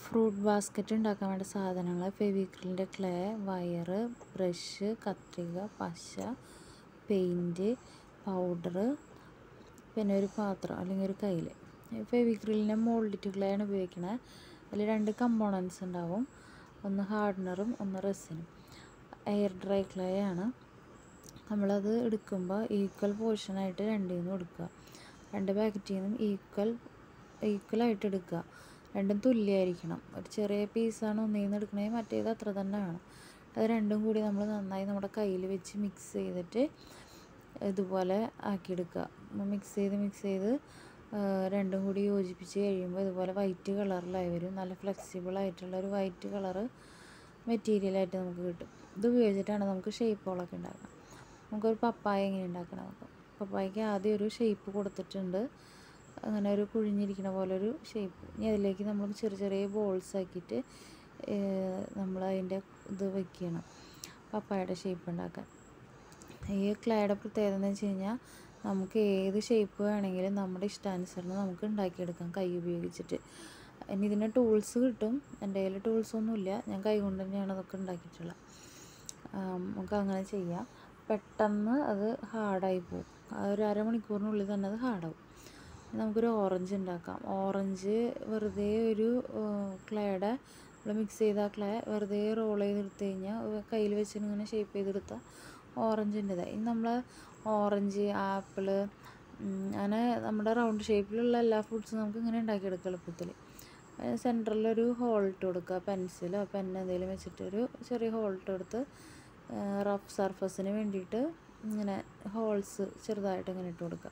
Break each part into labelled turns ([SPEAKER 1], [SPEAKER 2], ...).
[SPEAKER 1] fruit basket ഉണ്ടാക്കാൻ വേണ്ട സാധനങ്ങൾ ഫെവിക്രിലിൻ്റെ ക്ലേ വയറ് ബ്രഷ് കത്രിക പശ പെയിൻറ്റ് പൗഡർ പിന്നെ ഒരു പാത്രം അല്ലെങ്കിൽ ഒരു കയ്യിൽ ഫെവിക്രിലിൻ്റെ മോൾഡിറ്റ് ക്ലേ ആണ് ഉപയോഗിക്കുന്നത് അതിൽ രണ്ട് കമ്പോണൻസ് ഉണ്ടാവും ഒന്ന് ഹാർഡനറും ഒന്ന് റെസിനും എയർ ഡ്രൈ ക്ലേ ആണ് നമ്മളത് എടുക്കുമ്പോൾ ഈക്വൽ പോർഷനായിട്ട് രണ്ടിൽ നിന്നും എടുക്കുക രണ്ട് പാക്കറ്റിൽ നിന്നും ഈക്വൽ ഈക്വലായിട്ട് എടുക്കുക രണ്ടും തുല്യമായിരിക്കണം ഒരു ചെറിയ പീസാണ് ഒന്നിൽ നിന്ന് എടുക്കണമെങ്കിൽ മറ്റേത് അത്ര തന്നെ വേണം അത് രണ്ടും കൂടി നമ്മൾ നന്നായി നമ്മുടെ കയ്യിൽ വെച്ച് മിക്സ് ചെയ്തിട്ട് ഇതുപോലെ ആക്കിയെടുക്കുക മിക്സ് ചെയ്ത് മിക്സ് ചെയ്ത് രണ്ടും കൂടി യോജിപ്പിച്ച് കഴിയുമ്പോൾ ഇതുപോലെ വൈറ്റ് കളറിലായി വരും നല്ല ഫ്ലെക്സിബിൾ ആയിട്ടുള്ള ഒരു വൈറ്റ് കളറ് മെറ്റീരിയലായിട്ട് നമുക്ക് കിട്ടും ഇത് ഉപയോഗിച്ചിട്ടാണ് നമുക്ക് ഷേപ്പുകളൊക്കെ ഉണ്ടാക്കാം നമുക്കൊരു പപ്പായ എങ്ങനെ ഉണ്ടാക്കണം നോക്കാം പപ്പായക്ക് ആദ്യം ഒരു ഷേപ്പ് കൊടുത്തിട്ടുണ്ട് അങ്ങനെ ഒരു കുഴിഞ്ഞിരിക്കുന്ന പോലെ ഒരു ഷേപ്പ് ഇനി അതിലേക്ക് നമ്മൾ ചെറിയ ചെറിയ ബോൾസ് ആക്കിയിട്ട് നമ്മൾ അതിൻ്റെ ഇത് വെക്കണം പപ്പായയുടെ ഷേപ്പ് ഉണ്ടാക്കാൻ ഈ ക്ലേയുടെ പ്രത്യേകത എന്ന് വെച്ച് കഴിഞ്ഞാൽ നമുക്ക് ഏത് ഷേപ്പ് വേണമെങ്കിലും നമ്മുടെ ഇഷ്ടാനുസരണം നമുക്ക് ഉണ്ടാക്കിയെടുക്കാം കൈ ഉപയോഗിച്ചിട്ട് ഇനി ഇതിന് ടൂൾസ് കിട്ടും എൻ്റെ കയ്യിൽ ടൂൾസൊന്നുമില്ല ഞാൻ കൈ കൊണ്ട് തന്നെയാണ് അതൊക്കെ ഉണ്ടാക്കിയിട്ടുള്ളത് നമുക്ക് അങ്ങനെ ചെയ്യാം പെട്ടെന്ന് അത് ഹാർഡായി പോകും ഒരു അരമണിക്കൂറിനുള്ളിൽ തന്നെ അത് ഹാർഡാവും നമുക്കൊരു ഓറഞ്ച് ഉണ്ടാക്കാം ഓറഞ്ച് വെറുതെ ഒരു ക്ലേയുടെ നമ്മൾ മിക്സ് ചെയ്ത ക്ലേ വെറുതെ റോൾ ചെയ്തെടുത്ത് കഴിഞ്ഞാൽ കയ്യിൽ വെച്ചിട്ട് ഇങ്ങനെ ഷേപ്പ് ചെയ്തെടുത്താൽ ഓറഞ്ചിൻ്റെതായി ഇനി നമ്മൾ ഓറഞ്ച് ആപ്പിള് അങ്ങനെ നമ്മുടെ റൗണ്ട് ഷേപ്പിലുള്ള എല്ലാ ഫ്രൂട്ട്സും നമുക്ക് ഇങ്ങനെ ഉണ്ടാക്കിയെടുക്കാം എളുപ്പത്തിൽ സെൻറ്ററിലൊരു ഹോൾ ഇട്ട് കൊടുക്കുക പെൻസിലോ പെൻ എന്തെങ്കിലും വെച്ചിട്ട് ഒരു ചെറിയ ഹോൾ ഇട്ട് കൊടുത്ത് റഫ് സർഫസിന് വേണ്ടിയിട്ട് ഇങ്ങനെ ഹോൾസ് ചെറുതായിട്ട് ഇങ്ങനെ ഇട്ട് കൊടുക്കുക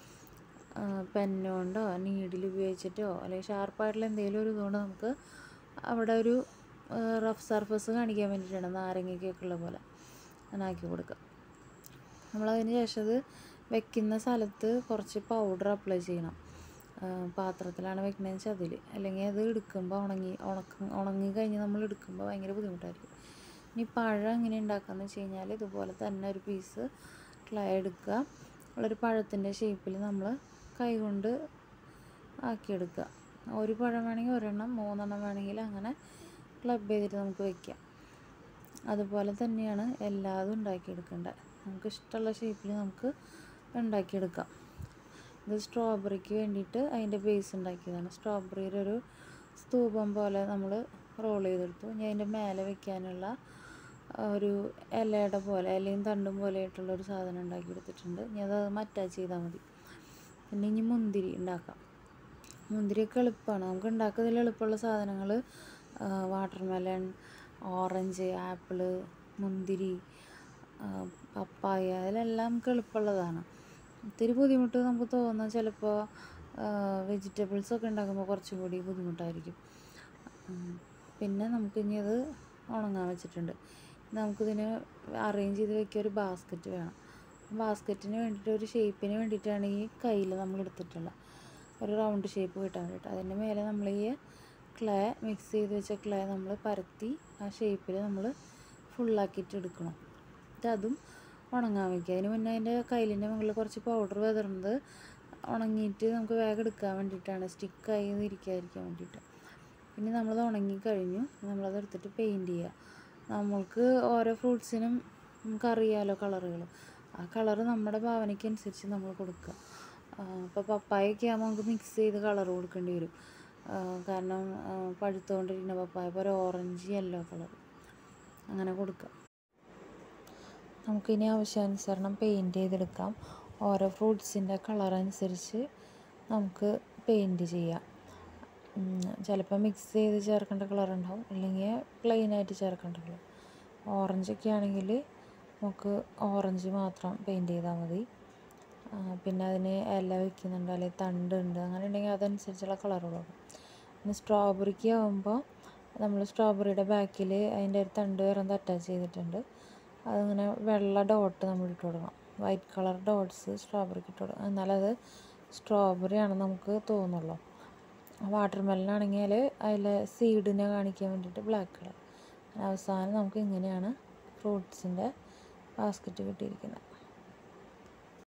[SPEAKER 1] പെന്നുകൊണ്ടോ നീഡിൽ ഉപയോഗിച്ചിട്ടോ അല്ലെങ്കിൽ ഷാർപ്പായിട്ടുള്ള എന്തെങ്കിലും ഒരു ഇതുകൊണ്ട് നമുക്ക് അവിടെ ഒരു റഫ് സർഫസ് കാണിക്കാൻ വേണ്ടിയിട്ടാണ് നാരങ്ങയ്ക്കൊക്കെ ഉള്ള പോലെ അങ്ങനെ ആക്കി കൊടുക്കുക നമ്മളതിന് ശേഷം അത് വെക്കുന്ന സ്ഥലത്ത് കുറച്ച് പൗഡർ അപ്ലൈ ചെയ്യണം പാത്രത്തിലാണ് വെക്കണമെന്ന് വെച്ചാൽ അതിൽ അല്ലെങ്കിൽ അത് എടുക്കുമ്പോൾ ഉണങ്ങി ഉണക്ക ഉണങ്ങി കഴിഞ്ഞ് നമ്മൾ എടുക്കുമ്പോൾ ഭയങ്കര ബുദ്ധിമുട്ടായിരിക്കും ഇനി പഴം എങ്ങനെ ഉണ്ടാക്കാമെന്ന് വെച്ച് കഴിഞ്ഞാൽ ഇതുപോലെ തന്നെ ഒരു പീസ് ക്ലേ എടുക്കുക ഉള്ളൊരു പഴത്തിൻ്റെ ഷേപ്പിൽ നമ്മൾ കൈകൊണ്ട് ആക്കിയെടുക്കുക ഒരു പഴം വേണമെങ്കിൽ ഒരെണ്ണം മൂന്നെണ്ണം വേണമെങ്കിൽ അങ്ങനെ ക്ലബ് ചെയ്തിട്ട് നമുക്ക് വയ്ക്കാം അതുപോലെ തന്നെയാണ് എല്ലാതും ഉണ്ടാക്കിയെടുക്കേണ്ടത് നമുക്ക് ഇഷ്ടമുള്ള ഷേപ്പിൽ നമുക്ക് ഉണ്ടാക്കിയെടുക്കാം ഇത് സ്ട്രോബെറിക്ക് വേണ്ടിയിട്ട് അതിൻ്റെ ബേസ് ഉണ്ടാക്കിയതാണ് സ്ട്രോബെറിയുടെ ഒരു സ്തൂപം പോലെ നമ്മൾ റോൾ ചെയ്തെടുത്തു ഇനി അതിൻ്റെ മേലെ വെക്കാനുള്ള ഒരു ഇലയുടെ പോലെ ഇലയും തണ്ടും പോലെ ആയിട്ടുള്ള ഒരു സാധനം ഉണ്ടാക്കിയെടുത്തിട്ടുണ്ട് ഇനി അത് അറ്റാച്ച് ചെയ്താൽ മതി പിന്നെ ഇനി മുന്തിരി ഉണ്ടാക്കാം മുന്തിരിയൊക്കെ എളുപ്പമാണ് നമുക്ക് ഉണ്ടാക്കുന്നതിൽ എളുപ്പമുള്ള സാധനങ്ങൾ വാട്ടർമെലൺ ഓറഞ്ച് ആപ്പിള് മുന്തിരി പപ്പായ അതിലെല്ലാം നമുക്ക് എളുപ്പമുള്ളതാണ് ഇത്തിരി ബുദ്ധിമുട്ട് നമുക്ക് തോന്നുന്നത് ചിലപ്പോൾ വെജിറ്റബിൾസൊക്കെ ഉണ്ടാക്കുമ്പോൾ കുറച്ചും കൂടി ബുദ്ധിമുട്ടായിരിക്കും പിന്നെ നമുക്കിനി അത് ഉണങ്ങാൻ വെച്ചിട്ടുണ്ട് നമുക്കിതിന് അറേഞ്ച് ചെയ്ത് വെക്കിയ ഒരു ബാസ്ക്കറ്റ് വേണം ബാസ്ക്കറ്റിന് വേണ്ടിയിട്ട് ഒരു ഷേപ്പിന് വേണ്ടിയിട്ടാണ് ഈ കയ്യിൽ നമ്മൾ എടുത്തിട്ടുള്ളത് ഒരു റൗണ്ട് ഷേപ്പ് കിട്ടാൻ വേണ്ടിയിട്ട് അതിൻ്റെ മേലെ നമ്മൾ ഈ ക്ലേ മിക്സ് ചെയ്ത് വെച്ച ക്ലേ നമ്മൾ പരത്തി ആ ഷേപ്പിൽ നമ്മൾ ഫുള്ളാക്കിയിട്ട് എടുക്കണം എന്നിട്ട് അതും ഉണങ്ങാൻ വയ്ക്കുക അതിന് മുന്നേ അതിൻ്റെ കയ്യിലിൻ്റെ മുകളിൽ കുറച്ച് പൗഡർ വിതറുന്നത് ഉണങ്ങിയിട്ട് നമുക്ക് വേഗം എടുക്കാൻ വേണ്ടിയിട്ടാണ് സ്റ്റിക്കായി ഇരിക്കാതിരിക്കാൻ വേണ്ടിയിട്ട് പിന്നെ നമ്മളത് ഉണങ്ങിക്കഴിഞ്ഞു നമ്മളത് എടുത്തിട്ട് പെയിൻറ്റ് ചെയ്യുക നമ്മൾക്ക് ഓരോ ഫ്രൂട്ട്സിനും നമുക്കറിയാമല്ലോ കളറുകൾ ആ കളറ് നമ്മുടെ ഭാവനയ്ക്കനുസരിച്ച് നമ്മൾ കൊടുക്കുക ഇപ്പോൾ പപ്പായൊക്കെ ആകുമ്പോൾ നമുക്ക് മിക്സ് ചെയ്ത് കളർ കൊടുക്കേണ്ടി വരും കാരണം പഴുത്തുകൊണ്ടിരിക്കുന്ന പപ്പായ ഇപ്പോൾ ഒരു ഓറഞ്ച് യെല്ലോ കളർ അങ്ങനെ കൊടുക്കുക നമുക്കിനി ആവശ്യാനുസരണം പെയിൻറ്റ് ചെയ്തെടുക്കാം ഓരോ ഫ്രൂട്ട്സിൻ്റെ കളർ അനുസരിച്ച് നമുക്ക് പെയിൻറ്റ് ചെയ്യാം ചിലപ്പോൾ മിക്സ് ചെയ്ത് ചേർക്കേണ്ട കളർ ഉണ്ടാവും അല്ലെങ്കിൽ പ്ലെയിനായിട്ട് ചേർക്കേണ്ട കളർ ഓറഞ്ചൊക്കെ ആണെങ്കിൽ നമുക്ക് ഓറഞ്ച് മാത്രം പെയിൻറ്റ് ചെയ്താൽ മതി പിന്നെ അതിന് ഇല വയ്ക്കുന്നുണ്ട് അല്ലെങ്കിൽ തണ്ടുണ്ട് അങ്ങനെ ഉണ്ടെങ്കിൽ അതനുസരിച്ചുള്ള കളറുകൾ കൊടുക്കും പിന്നെ സ്ട്രോബെറിക്ക് ആകുമ്പോൾ നമ്മൾ സ്ട്രോബെറിയുടെ ബാക്കിൽ അതിൻ്റെ ഒരു തണ്ട് വേറെ അറ്റാച്ച് ചെയ്തിട്ടുണ്ട് അതിങ്ങനെ വെള്ള ഡോട്ട് നമ്മൾ ഇട്ട് കൊടുക്കണം വൈറ്റ് കളർ ഡോട്ട്സ് സ്ട്രോബെറിക്ക് ഇട്ട് കൊടുക്കണം എന്നാലത് സ്ട്രോബെറി ആണെന്ന് നമുക്ക് തോന്നുള്ളൂ വാട്ടർ മെലനാണെങ്കിൽ അതിൽ സീഡിനെ കാണിക്കാൻ വേണ്ടിയിട്ട് ബ്ലാക്ക് കളർ അവസാനം നമുക്ക് ഇങ്ങനെയാണ് ഫ്രൂട്ട്സിൻ്റെ ബാസ്ക്കറ്റ് കിട്ടിയിരിക്കുന്നത്